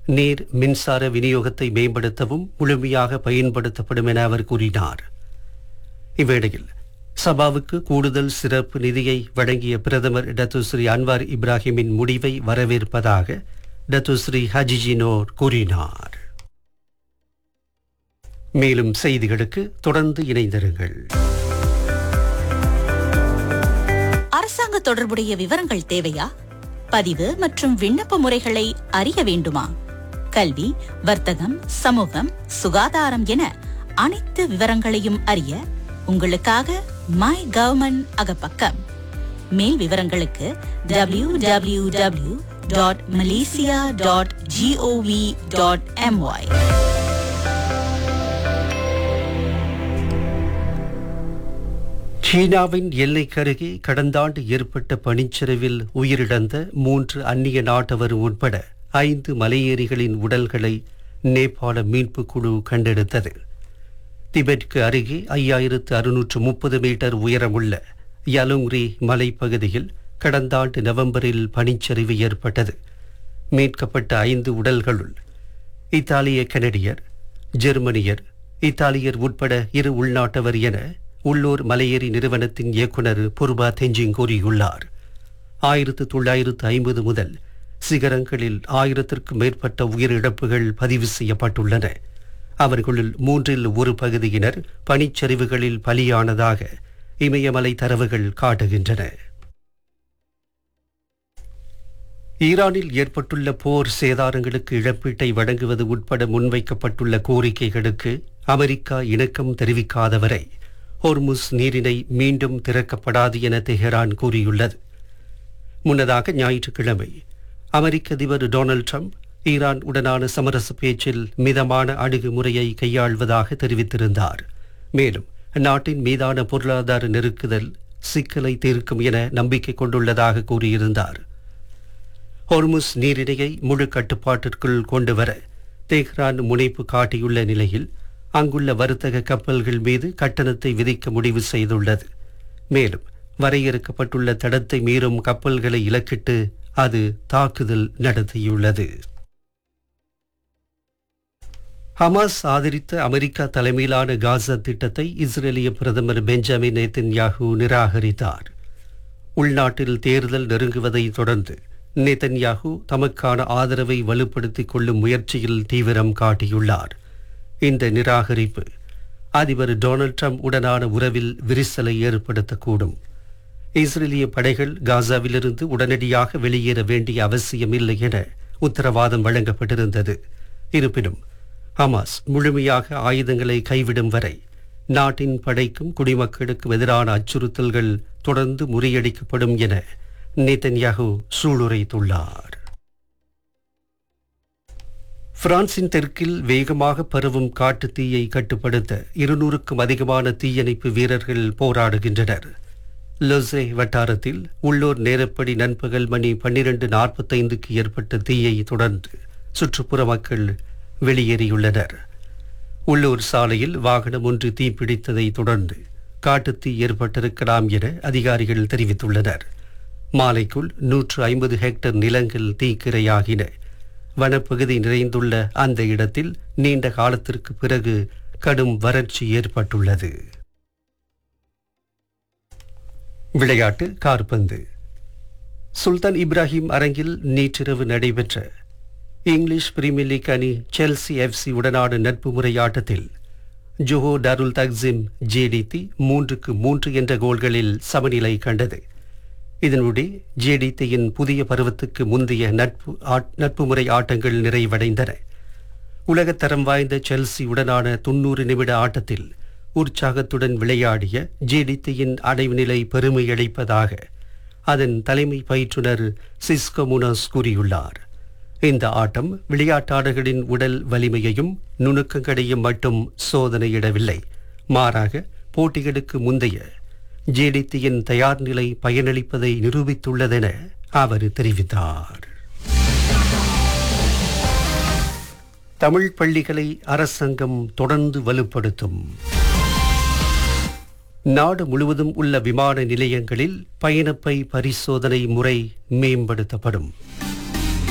நீர் மின்சார விநியோகத்தை மேம்படுத்தவும் முழுமையாக பயன்படுத்தப்படும் என அவர் கூறினார் இவ்வேளையில் சபாவுக்கு கூடுதல் சிறப்பு நிதியை வழங்கிய பிரதமர் டத்துஸ்ரீ அன்வார் இப்ராஹிமின் முடிவை வரவேற்பதாக டத்துஸ்ரீ ஹஜிஜினோர் கூறினார் மேலும் செய்திகளுக்கு தொடர்ந்து இணைந்திருங்கள் அரசாங்க தொடர்புடைய விவரங்கள் தேவையா பதிவு மற்றும் விண்ணப்ப முறைகளை அறிய வேண்டுமா கல்வி வர்த்தகம் சமூகம் சுகாதாரம் என அனைத்து விவரங்களையும் அறிய உங்களுக்காக மை கவர்மெண்ட் அகப்பக்கம் மேல் விவரங்களுக்கு W W W dot Malaysia dot gov dot MY சீனாவின் எல்லைக்கருகே கடந்த ஆண்டு ஏற்பட்ட பனிச்சரிவில் உயிரிழந்த மூன்று அந்நிய நாட்டவர் உட்பட ஐந்து மலையேறிகளின் உடல்களை நேபாள மீட்புக் குழு கண்டெடுத்தது திபெட்க்கு அருகே ஐயாயிரத்து அறுநூற்று முப்பது மீட்டர் உயரமுள்ள யலுங்ரி மலைப்பகுதியில் கடந்த ஆண்டு நவம்பரில் பனிச்சரிவு ஏற்பட்டது மீட்கப்பட்ட ஐந்து உடல்களுள் இத்தாலிய கனடியர் ஜெர்மனியர் இத்தாலியர் உட்பட இரு உள்நாட்டவர் என உள்ளூர் மலையேறி நிறுவனத்தின் இயக்குனர் புர்பா தெஞ்சிங் கூறியுள்ளார் ஆயிரத்து தொள்ளாயிரத்து ஐம்பது முதல் சிகரங்களில் ஆயிரத்திற்கும் மேற்பட்ட உயிரிழப்புகள் பதிவு செய்யப்பட்டுள்ளன அவர்களுள் மூன்றில் ஒரு பகுதியினர் பனிச்சரிவுகளில் பலியானதாக இமயமலை தரவுகள் காட்டுகின்றன ஈரானில் ஏற்பட்டுள்ள போர் சேதாரங்களுக்கு இழப்பீட்டை வழங்குவது உட்பட முன்வைக்கப்பட்டுள்ள கோரிக்கைகளுக்கு அமெரிக்கா இணக்கம் தெரிவிக்காதவரை ஹோர்முஸ் நீரினை மீண்டும் திறக்கப்படாது என தெஹரான் கூறியுள்ளது முன்னதாக ஞாயிற்றுக்கிழமை அமெரிக்க அதிபர் டொனால்ட் ட்ரம்ப் ஈரான் உடனான சமரச பேச்சில் மிதமான அணுகுமுறையை கையாள்வதாக தெரிவித்திருந்தார் மேலும் நாட்டின் மீதான பொருளாதார நெருக்குதல் சிக்கலை தீர்க்கும் என நம்பிக்கை கொண்டுள்ளதாக கூறியிருந்தார் ஹொர்முஸ் நீரிணையை முழு கட்டுப்பாட்டிற்குள் கொண்டுவர தெஹ்ரான் முனைப்பு காட்டியுள்ள நிலையில் அங்குள்ள வர்த்தக கப்பல்கள் மீது கட்டணத்தை விதிக்க முடிவு செய்துள்ளது மேலும் வரையறுக்கப்பட்டுள்ள தடத்தை மீறும் கப்பல்களை இலக்கிட்டு அது தாக்குதல் நடத்தியுள்ளது ஹமாஸ் ஆதரித்த அமெரிக்கா தலைமையிலான காசா திட்டத்தை இஸ்ரேலிய பிரதமர் பெஞ்சமின் நேத்தன்யாகு நிராகரித்தார் உள்நாட்டில் தேர்தல் நெருங்குவதை தொடர்ந்து நேதன்யாகு தமக்கான ஆதரவை வலுப்படுத்திக் கொள்ளும் முயற்சியில் தீவிரம் காட்டியுள்ளார் இந்த நிராகரிப்பு அதிபர் டொனால்ட் ட்ரம்ப் உடனான உறவில் விரிசலை ஏற்படுத்தக்கூடும் இஸ்ரேலிய படைகள் காசாவிலிருந்து உடனடியாக வெளியேற வேண்டிய அவசியமில்லை என உத்தரவாதம் வழங்கப்பட்டிருந்தது இருப்பினும் ஹமாஸ் முழுமையாக ஆயுதங்களை கைவிடும் வரை நாட்டின் படைக்கும் குடிமக்களுக்கும் எதிரான அச்சுறுத்தல்கள் தொடர்ந்து முறியடிக்கப்படும் என நேதன்யாகு சூளுரைத்துள்ளார் பிரான்சின் தெற்கில் வேகமாக பரவும் காட்டுத் தீயை கட்டுப்படுத்த இருநூறுக்கும் அதிகமான தீயணைப்பு வீரர்கள் போராடுகின்றனர் லொசே வட்டாரத்தில் உள்ளூர் நேரப்படி நண்பகல் மணி பன்னிரண்டு நாற்பத்தைந்துக்கு ஏற்பட்ட தீயை தொடர்ந்து சுற்றுப்புற மக்கள் வெளியேறியுள்ளனர் உள்ளூர் சாலையில் வாகனம் ஒன்று தீப்பிடித்ததை தொடர்ந்து காட்டுத்தீ ஏற்பட்டிருக்கலாம் என அதிகாரிகள் தெரிவித்துள்ளனர் மாலைக்குள் நூற்று ஐம்பது ஹெக்டர் நிலங்கள் தீக்கிரையாகின வனப்பகுதி நிறைந்துள்ள அந்த இடத்தில் நீண்ட காலத்திற்கு பிறகு கடும் வறட்சி ஏற்பட்டுள்ளது விளையாட்டு கார்பந்து சுல்தான் இப்ராஹிம் அரங்கில் நேற்றிரவு நடைபெற்ற இங்கிலீஷ் பிரீமியர் லீக் அணி செல்சி எஃப்சி உடனான நட்பு முறை ஆட்டத்தில் ஜோஹோ டாருல் தக்ஸிம் ஜேடித்தி மூன்றுக்கு மூன்று என்ற கோல்களில் சமநிலை கண்டது இதனுடைய ஜேடித்தியின் புதிய பருவத்துக்கு முந்தைய நட்பு ஆட்- நட்பு முறை ஆட்டங்கள் நிறைவடைந்தன உலகத்தரம் வாய்ந்த செல்சி உடனான தொன்னூறு நிமிட ஆட்டத்தில் உற்சாகத்துடன் விளையாடிய ஜேடித்தியின் அடைவு நிலை பெருமையளிப்பதாக அதன் தலைமை பயிற்றுனர் சிஸ்கோ முனஸ் கூறியுள்ளார் இந்த ஆட்டம் விளையாட்டாளர்களின் உடல் வலிமையையும் நுணுக்கங்களையும் மட்டும் சோதனையிடவில்லை மாறாக போட்டிகளுக்கு முந்தைய ஜேடித்தியின் தயார் நிலை பயனளிப்பதை நிரூபித்துள்ளதென அவர் தெரிவித்தார் தமிழ் பள்ளிகளை அரசாங்கம் தொடர்ந்து வலுப்படுத்தும் நாடு முழுவதும் உள்ள விமான நிலையங்களில் பயணப்பை பரிசோதனை முறை மேம்படுத்தப்படும்